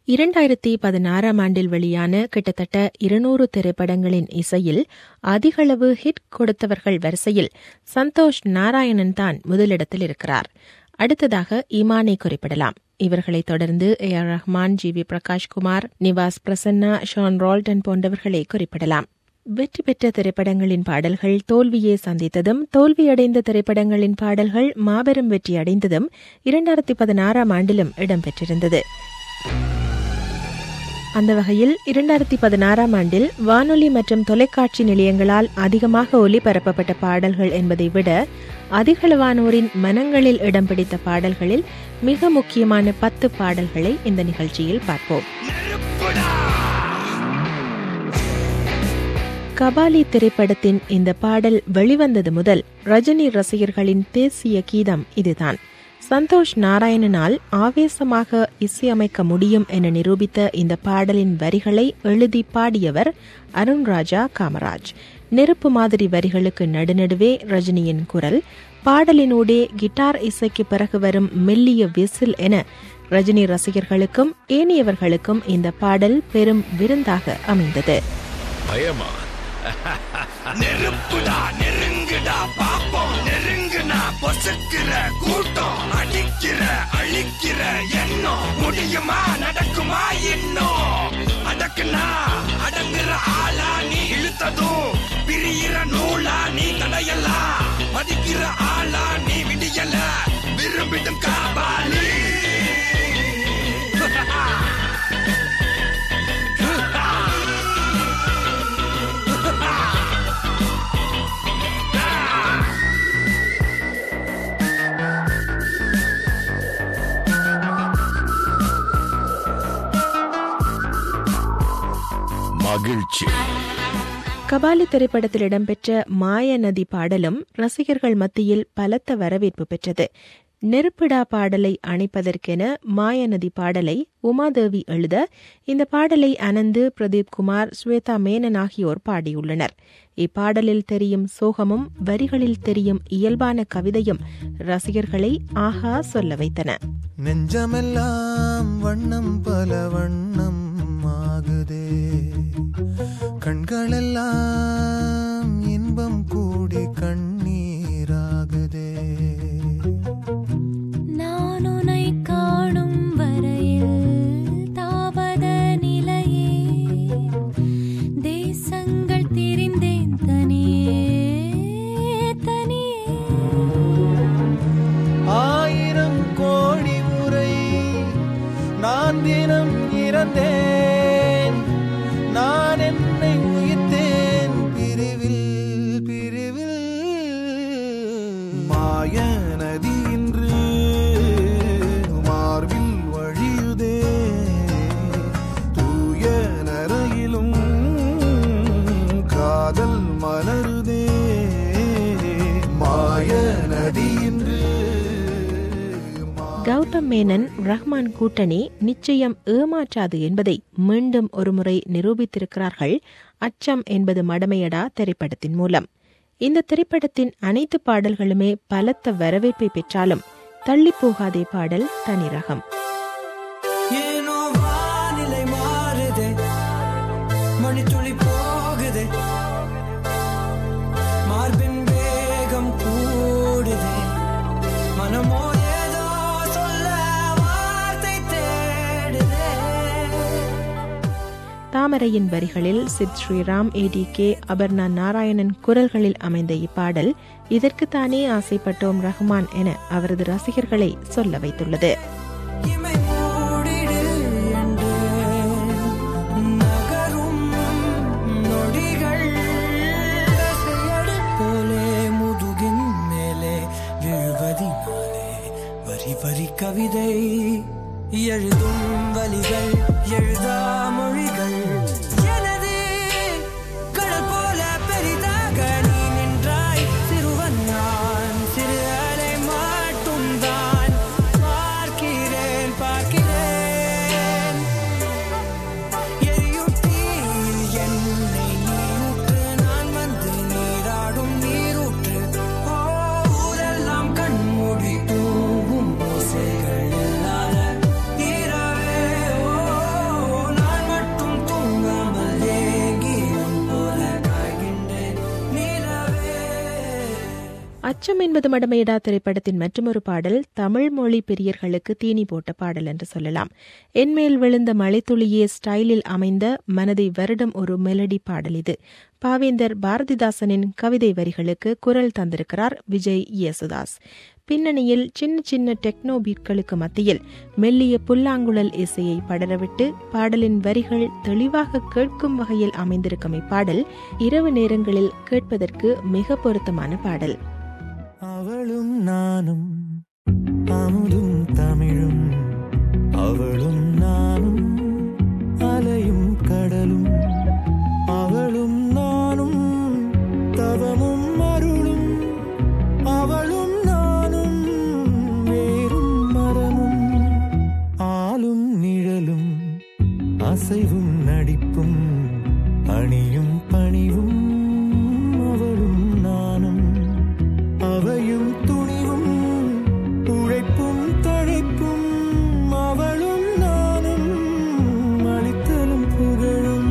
இரண்டாயிரத்தி பதினாறாம் ஆண்டில் வெளியான கிட்டத்தட்ட இருநூறு திரைப்படங்களின் இசையில் அதிகளவு ஹிட் கொடுத்தவர்கள் வரிசையில் சந்தோஷ் நாராயணன் தான் முதலிடத்தில் இருக்கிறார் அடுத்ததாக ஈமானை குறிப்பிடலாம் இவர்களைத் தொடர்ந்து A R Rahman G V Prakashkumar Nivas Prasanna Sean Roldan போன்றவர்களை குறிப்பிடலாம் வெற்றி பெற்ற திரைப்படங்களின் பாடல்கள் தோல்வியை சந்தித்ததும் தோல்வியடைந்த திரைப்படங்களின் பாடல்கள் மாபெரும் வெற்றி அடைந்ததும் இரண்டாயிரத்தி பதினாறாம் ஆண்டிலும் இடம்பெற்றிருந்தது அந்த வகையில் இரண்டாயிரத்தி பதினாறாம் ஆண்டில் வானொலி மற்றும் தொலைக்காட்சி நிலையங்களால் அதிகமாக ஒலிபரப்பப்பட்ட பாடல்கள் என்பதை விட அதிகளவானோரின் மனங்களில் இடம் பிடித்த பாடல்களில் மிக முக்கியமான பத்து பாடல்களை இந்த நிகழ்ச்சியில் பார்ப்போம் கபாலி திரைப்படத்தின் இந்த பாடல் வெளிவந்தது முதல் ரஜினி ரசிகர்களின் தேசிய கீதம் இதுதான் சந்தோஷ் நாராயணனால் ஆவேசமாக இசையமைக்க முடியும் என நிரூபித்த இந்த பாடலின் வரிகளை எழுதி பாடியவர் அருண்ராஜா காமராஜ் நெருப்பு மாதிரி வரிகளுக்கு நடுநடுவே ரஜினியின் குரல் பாடலினூடே கிட்டார் இசைக்கு பிறகு வரும் மெல்லிய விசில் என ரஜினி ரசிகர்களுக்கும் ஏனையவர்களுக்கும் இந்த பாடல் பெரும் விருந்தாக அமைந்தது பயமா நெருப்புடா நெருங்குடா பாப்போம் நெருங்குனா பொசுக்கிற கூட்டம் அடிக்கிற அழிக்கிற எண்ணம் முடியுமா நடக்குமா இன்னும் அடக்குனா அடங்குற ஆளா நீ இழுத்ததும் பிரியிற நூலா நீ தடையலாம் மதிக்கிற ஆளா நீ விடியல விரும்பிடும் காபாலி மகிழ்ச்சி கபாலி திரைப்படத்தில் இடம்பெற்ற மாய நதி பாடலும் ரசிகர்கள் மத்தியில் பலத்த வரவேற்பு பெற்றது நெருப்பிடா பாடலை அணைப்பதற்கென மாயநதி பாடலை உமாதேவி எழுத இந்த பாடலை அனந்து பிரதீப் குமார் ஸ்வேதா மேனன் ஆகியோர் பாடியுள்ளனர் இப்பாடலில் தெரியும் சோகமும் வரிகளில் தெரியும் இயல்பான கவிதையும் ரசிகர்களை ஆஹா சொல்ல வைத்தன நெஞ்சமெல்லாம் வண்ணம் பல வண்ணம் ஆகுதே கண்களெல்லாம் இன்பம் கூடி கண்ணீராகுதே நான் உனை காணும் வரையில் தாபத நிலையே தேசங்கள் திரிந்தேன் தனியே தனியே ஆயிரம் கோடி முறை நான் தினம் இறந்தேன் நான் என்னை உயிர்த்தேன் பிரிவில் பிரிவில் மாய நதி இன்று மார்பில் வழியுதே தூய நரையிலும் காதல் மலருதே மாய நதி இன்று கௌதம் மேனன் ரஹ்மான் கூட்டணி நிச்சயம் ஏமாற்றாது என்பதை மீண்டும் ஒருமுறை நிரூபித்திருக்கிறார்கள் அச்சம் என்பது மடமையடா திரைப்படத்தின் மூலம் இந்த திரைப்படத்தின் அனைத்து பாடல்களுமே பலத்த வரவேற்பை பெற்றாலும் தள்ளி போகாதே பாடல் தனி ரகம் ஏனோ வானிலை மாறுதே மணித்துளி போகுதே மார்பின் வேகம் கூடுதே மனமோ ஏதோ சொல்ல வார்த்தை தேடுதே தாமரையின் வரிகளில் சித் ஸ்ரீராம் ஏடி கே அபர்ணா நாராயணன் குரல்களில் அமைந்த இப்பாடல் இதற்குத்தானே ஆசைப்பட்டோம் ரஹ்மான் என அவரது ரசிகர்களை சொல்ல வைத்துள்ளது இமை மூடிடு என்று நகரும் நொடிகள் தசையடு போலே முதுகின் மேலே விழுவதினாலே வரி வரி கவிதை எழுதும் வலிகள் எழுதா மொழிகள் எனது கடல் போல பெரிதாக நீ நின்றாய் சிறுவன் நான் சிறு அலை மட்டும் தான் பார்க்கிறேன் அச்சம் என்பது மடமையிடா திரைப்படத்தின் மற்றொரு பாடல் தமிழ் மொழி பிரியர்களுக்கு தீனி போட்ட பாடல் என்று சொல்லலாம் என்மேல் விழுந்த மழைத்துளியே ஸ்டைலில் அமைந்த மனதை வருடம் ஒரு மெலடி பாடல் இது பாவேந்தர் பாரதிதாசனின் கவிதை வரிகளுக்கு குரல் தந்திருக்கிறார் விஜய் யேசுதாஸ் பின்னணியில் சின்ன சின்ன டெக்னோ பீட்களுக்கு மத்தியில் மெல்லிய புல்லாங்குழல் இசையை படரவிட்டு பாடலின் வரிகள் தெளிவாக கேட்கும் வகையில் அமைந்திருக்கும் இப்பாடல் இரவு நேரங்களில் கேட்பதற்கு மிக பொருத்தமான பாடல் அவளும் நானும் அமுதும் தமிழும் அவளும் நானும் அலையும் கடலும் அவளும் நானும் தவமும் அருளும் அவளும் நானும் வேறும் மரமும் ஆளும் நிழலும் அசைவும் நடிப்பும் அணியும் பணிவும் அவளும் நானும் அவையும் துணிவும் உழைப்பும் தழைப்பும் அவளும் நானும் அளித்தலும் புகழும்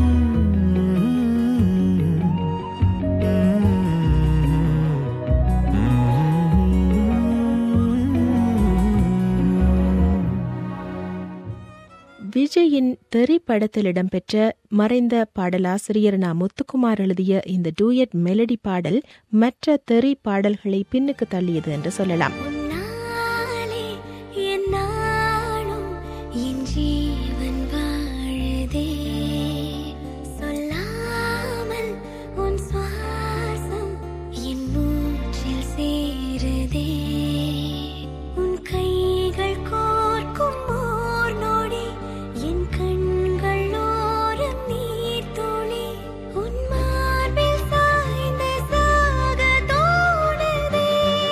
விஜயின் தெறி படத்தில் இடம்பெற்ற மறைந்த பாடலாசிரியர் நா முத்துக்குமார் எழுதிய இந்த டூயட் மெலடி பாடல் மற்ற தெறி பாடல்களை பின்னுக்கு தள்ளியது என்று சொல்லலாம் உன்னாலே என் நாளும் என் ஜீவன் வாழுதே சொல்லாமல் உன் சுவாசம் என் மூச்சில் சேருதே உன் கைகள் கோர்க்கும் ஓர் நொடி என் கண்கள் ஓரம் நீர் துளி உன் மார்பில் சாய்ந்து சாக தோணுதே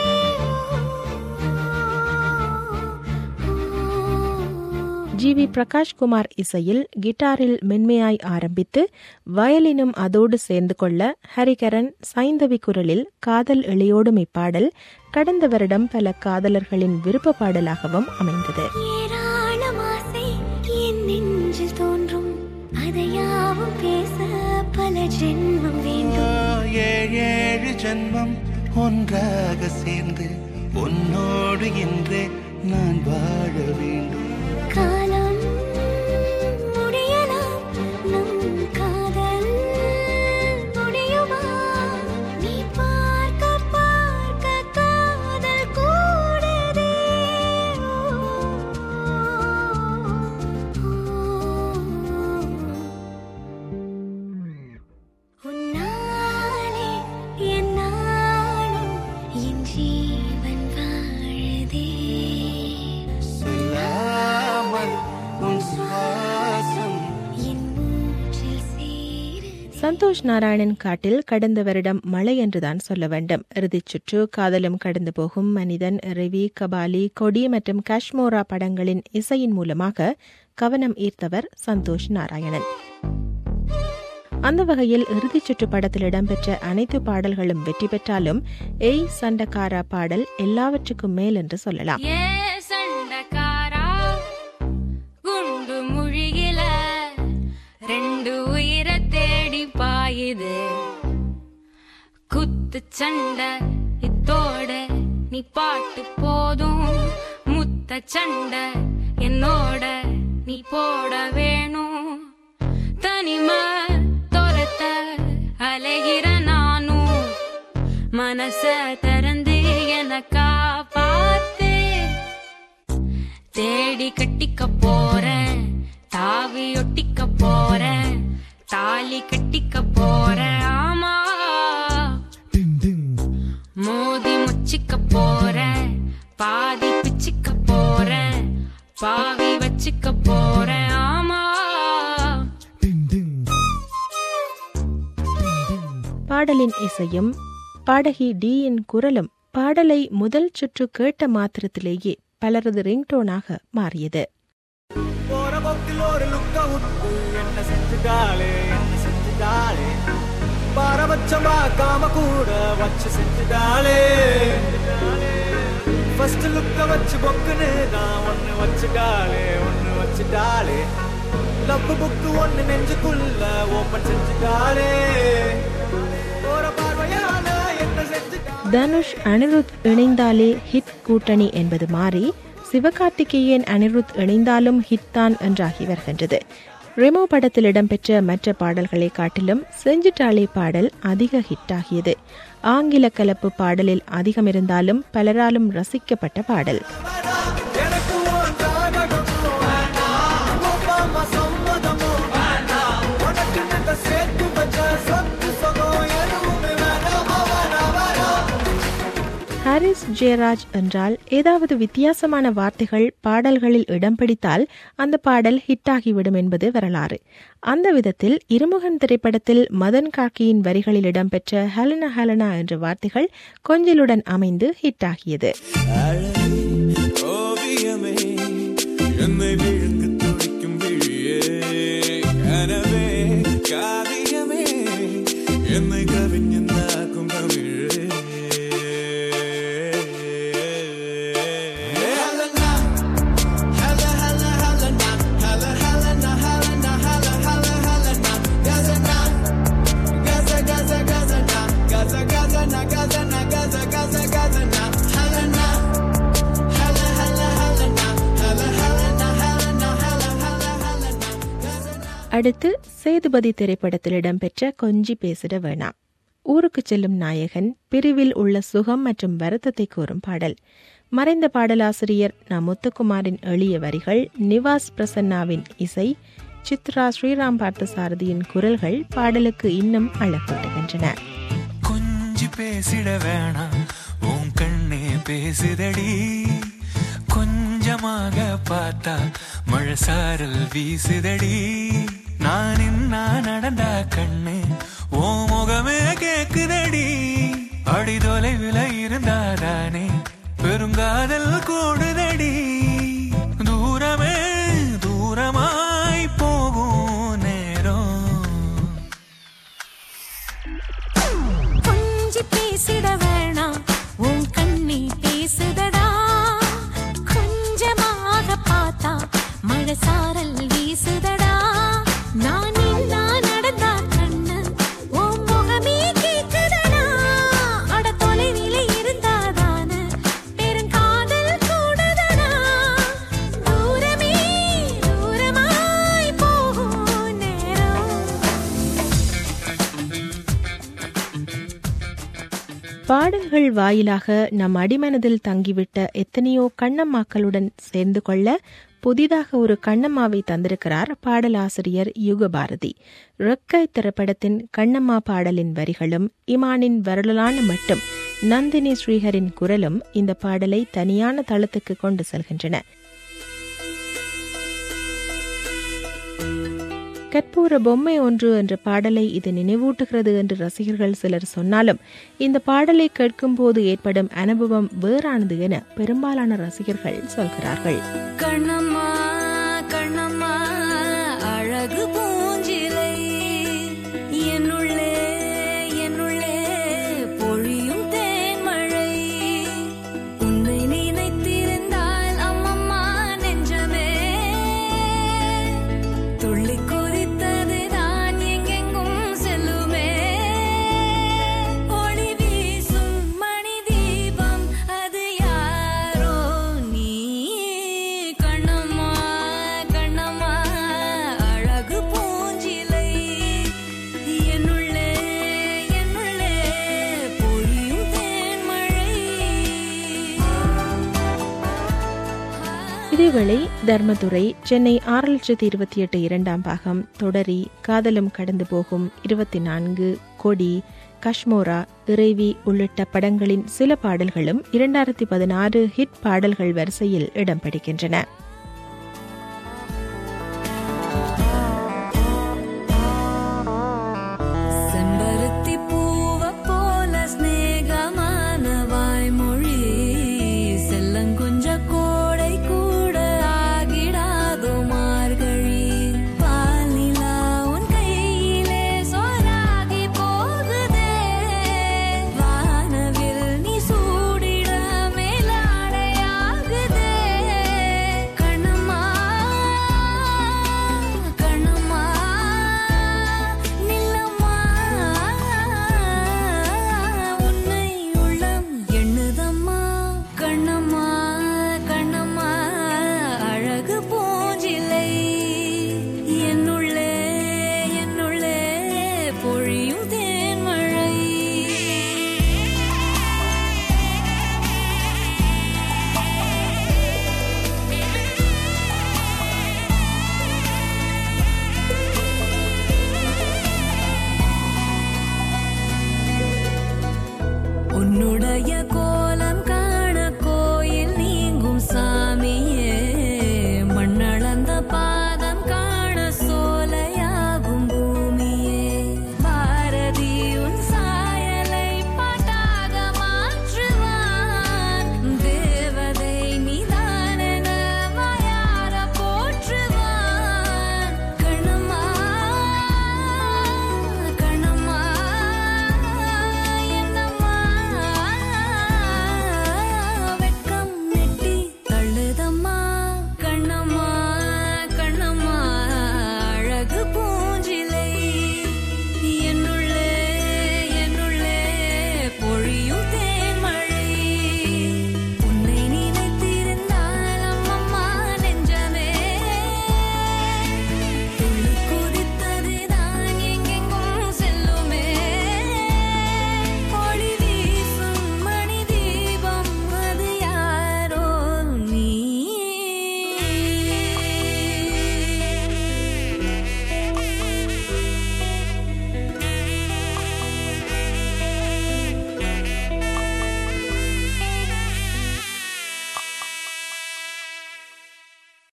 ஜி வி பிரகாஷ்குமார் இசையில் கிட்டாரில் மென்மையாய் ஆரம்பித்து வயலினும் அதோடு சேர்ந்து கொள்ள ஹரிகரன் சைந்தவி குரலில் காதல் இழையோடும் இப்பாடல் கடந்த வருடம் பல காதலர்களின் விருப்ப பாடலாகவும் அமைந்தது ஏராளம் ஆசை என் நெஞ்சில் தோன்றும் அதையாவும் பேச பல ஜென்மம் வேண்டும் ஏழு ஏழு ஜென்மம் ஒன்றாக சேர்ந்து உன்னோடு இன்றே நான் வாழ வேண்டும் காலம் முடியலாம் நம் காதல் முடியுமா நீ பார்க்க பார்க்க காதல் கூடுதே உன்னாலே என் நாளும் என் ஜீவன் வாழுதே சொல்லாமல் உன் சுவாசம் என் மூச்சில் சேருதே சந்தோஷ் நாராயணன் காட்டில் கடந்த வருடம் மழை என்றுதான் சொல்ல வேண்டும் இறுதிச் சுற்று காதலும் கடந்து போகும் மனிதன் ரவி கபாலி கொடி மற்றும் காஷ்மோரா படங்களின் இசையின் மூலமாக கவனம் ஈர்த்தவர் சந்தோஷ் நாராயணன் அந்த வகையில் இறுதிச் சுற்று படத்தில் இடம்பெற்ற அனைத்து பாடல்களும் வெற்றி பெற்றாலும் ஏய் சண்டக்காரா பாடல் எல்லாவற்றுக்கும் மேல் என்று சொல்லலாம் ஏ சண்டக்காரா குண்டு முழுகில ரெண்டு உயிரை தேடி பாயுது குத்து சண்டை இத்தோட நீ பாட்டு போதும் முத்த சண்டை என்னோட நீ போட வேணும் தனிமை துரத்த அலைகிற நானும் மனச திறந்து எனக்கா பார்த்து தேடி கட்டிக்க போறேன் தாவி ஒட்டிக்க போறேன் தாலி கட்டிக்க போறேன் ஆமா மோதி முச்சிக்க போறேன் பாதி பிச்சிக்க போறேன் பாவி வச்சுக்க போறேன் ஆமா பாடலின் இசையும் பாடகி டியின் குரலும் பாடலை முதல் சுற்று கேட்ட மாத்திரத்திலேயே பலரது ரிங்டோனாக மாறியது போற போக்கில் ஒரு லுக்க விட்டு என்ன செஞ்சுட்டாளே என்ன செஞ்சுட்டாளே பாரபட்சம் பார்க்காம கூட வச்சு செஞ்சுட்டாளே ஃபர்ஸ்ட் லுக்க வச்சு பொக்குன்னு நான் ஒண்ணு வச்சுட்டாளே ஒண்ணு வச்சுட்டாளே லவ் புக்கு ஒண்ணு நெஞ்சுக்குள்ள ஓபன் செஞ்சுட்டாளே போற பார்வையால என்ன செஞ்சுட்டாளே தனுஷ் அனிருத் இணைந்தாலே ஹிட் கூட்டணி என்பது மாறி சிவகார்த்திகேயன் அனிருத் இணைந்தாலும் ஹிட் தான் என்றாகி வருகின்றது ரெமோ படத்தில் இடம்பெற்ற மற்ற பாடல்களை காட்டிலும் செஞ்சிட்டாளே பாடல் அதிக ஹிட்டாகியது ஆங்கில கலப்பு பாடலில் அதிகம் இருந்தாலும் பலராலும் ரசிக்கப்பட்ட பாடல் எனக்கு உன் ஜாதகமும் வேண்டாம். அப்பா அம்மா சம்மதமும் வேண்டாம். உனக்கு நான் சேர்த்து வச்ச சொத்து சுகம் எதுவுமே வேணாம், வேணாம், வேணாம். ஹாரிஸ் ஜெயராஜ் என்றால் ஏதாவது வித்தியாசமான வார்த்தைகள் பாடல்களில் இடம் பிடித்தால் அந்த பாடல் ஹிட்டாகிவிடும் என்பது வரலாறு அந்த விதத்தில் இருமுகன் திரைப்படத்தில் மதன் காக்கியின் வரிகளில் இடம்பெற்ற ஹலனா ஹலனா என்ற வார்த்தைகள் கொஞ்சலுடன் அமைந்து ஹிட்டாகியது ஓவியமே என்னை விழுங்கு துடிக்கும் விழியே கனவே காவியமே என்னை கவிஞனாக்கும் தமிழே அடுத்து சேதுபதி திரைப்படத்தில் இடம்பெற்ற கொஞ்சி பேசிட வேணாம் ஊருக்கு செல்லும் நாயகன் பிரிவில் உள்ள சுகம் மற்றும் வருத்தத்தை கூறும் பாடல் மறைந்த பாடலாசிரியர் ந முத்துக்குமாரின் எளிய வரிகள் நிவாஸ் பிரசன்னாவின் இசை சித்ரா ஸ்ரீராம் பார்த்தசாரதியின் குரல்கள் பாடலுக்கு இன்னும் அழகூட்டுகின்றன கொஞ்சி பேசிட வேணாம் உன் கண்ணே பேசுதடி கொஞ்சமாக பார்த்தா மழை சாரல் வீசுதடி நான் இன்னா நடந்தா கண்ணு ஓ முகமே கேக்குதடி அடி தொலைவில் இருந்தாதானே பெருங்காதல் கூடுதடி தூரமே தூரமாய் போகும் நேரம் கொஞ்சி பேசிட வேணாம் உன் கண்ணி பேசுதடா கொஞ்சமாக பார்த்தா மழை சாரல் வீசுதடா நான் நின்னா நடந்தா கண்ணு உன் முகமே கேக்குதடா அட தொலைவில இருந்தாதான பெருங்காதல் கூடுதடா தூரமே தூரமாய் போகும் நேரம் பாடல்கள் வாயிலாக நம் அடிமனதில் தங்கிவிட்ட எத்தனையோ கண்ணம்மாக்களுடன் சேர்ந்து கொள்ள புதிதாக ஒரு கண்ணம்மாவை தந்திருக்கிறார் பாடலாசிரியர் யுகபாரதி ரெக்கை திரைப்படத்தின் கண்ணம்மா பாடலின் வரிகளும் இமானின் வரலான மட்டும் நந்தினி ஸ்ரீஹரின் குரலும் இந்த பாடலை தனியான தளத்துக்கு கொண்டு செல்கின்றன கற்பூர பொம்மை ஒன்று என்ற பாடலை இது நினைவூட்டுகிறது என்று ரசிகர்கள் சிலர் சொன்னாலும் இந்த பாடலை கேட்கும்போது ஏற்படும் அனுபவம் வேறானது என பெரும்பாலான ரசிகர்கள் சொல்கிறார்கள் கண்ணம்மா கண்ணம்மா அழகு பூஞ்சிலை என்னுள்ளே என்னுள்ளே பொழியும் தேன்மழை உன்னை நினைத்திருந்தால் அம்மம்மா நெஞ்சமே துள்ளி குதித்தது நான் எங்கெங்கும் செல்லுமே ஒளி வீசும் மணி தீபம் அது யாரோ நீ கண்ணம்மா கண்ணம்மா அழகு பூஞ்சிலை என்னுள்ளே என்னுள்ளே பொழியும் தேன்மழை இதேவேளை தர்மதுரை சென்னை ஆறு லட்சத்தி இருபத்தி எட்டு இரண்டாம் பாகம் தொடரி காதலும் கடந்து போகும் இருபத்தி நான்கு கொடி கஷ்மோரா இறைவி உள்ளிட்ட படங்களின் சில பாடல்களும் இரண்டாயிரத்தி பதினாறு ஹிட் பாடல்கள் வரிசையில் இடம் பிடிக்கின்றன செம்பருத்தி பூவ போல ஸ்நேகமான வாய்மொழி செல்லங்குஞ்ச கோடை கூட ஆகிடாதோ மார்கழி பாலிலா உன் கையிலே சோறாகி போகுதே வானவில் நீ சூடிட மேலாடையாகுதே பழைய கோ